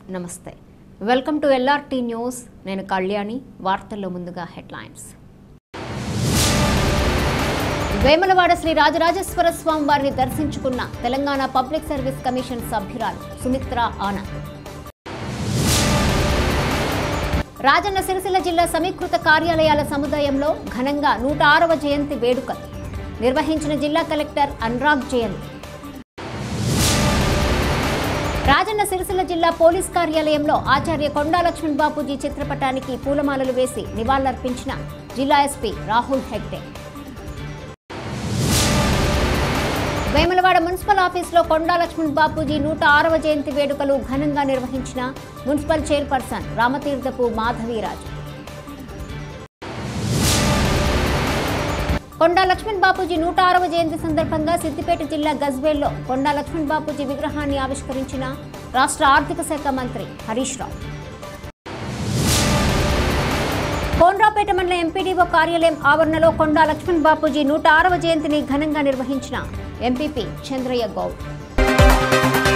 నమస్తే welcome to LRT news నేను కళ్యాణి వార్తల్లో ముందుగా హెడ్లైన్స్ వేములవాడ శ్రీ రాజరాజేశ్వర స్వామి వారిని దర్శించుకున్న తెలంగాణ పబ్లిక్ సర్వీస్ కమిషన్ సభ్యురాలు సుమిత్ర ఆనంద్ రాజన్న సిరిసిల్ల జిల్లా సమీకృత కార్యాలయాల సముదాయంలో ఘనంగా నూట ఆరవ జయంతి వేడుకలు నిర్వహించిన జిల్లా కలెక్టర్ అనురాగ్ జయంతి రాజన్న సిరిసిల్ల జిల్లా పోలీస్ కార్యాలయంలో ఆచార్య కొండా లక్ష్మణ్ బాపూజీ చిత్రపటానికి పూలమాలలు వేసి నివాళులర్పించిన జిల్లా ఎస్పీ రాహుల్ హెగ్డే వేములవాడ మున్సిపల్ ఆఫీసులో కొండా లక్ష్మణ్ బాపూజీ నూట ఆరవ జయంతి వేడుకలు ఘనంగా నిర్వహించిన మున్సిపల్ చైర్పర్సన్ రామతీర్థపు మాధవీరాజు కొండా లక్ష్మణ్ బాపూజీ నూట ఆరవ జయంతి సందర్భంగా సిద్దిపేట జిల్లా గజ్వేల్లో కొండా లక్ష్మణ్ బాపూజీ విగ్రహాన్ని ఆవిష్కరించిన రాష్ట్ర ఆర్థిక శాఖ మంత్రి హరీష్ రావు కోన్రాపేట మండల ఎంపీడీఓ కార్యాలయం ఆవరణలో కొండా లక్ష్మణ్ బాపూజీ నూట ఆరవ జయంతిని ఘనంగా నిర్వహించిన ఎంపీపీ చంద్రయ్య గౌడ్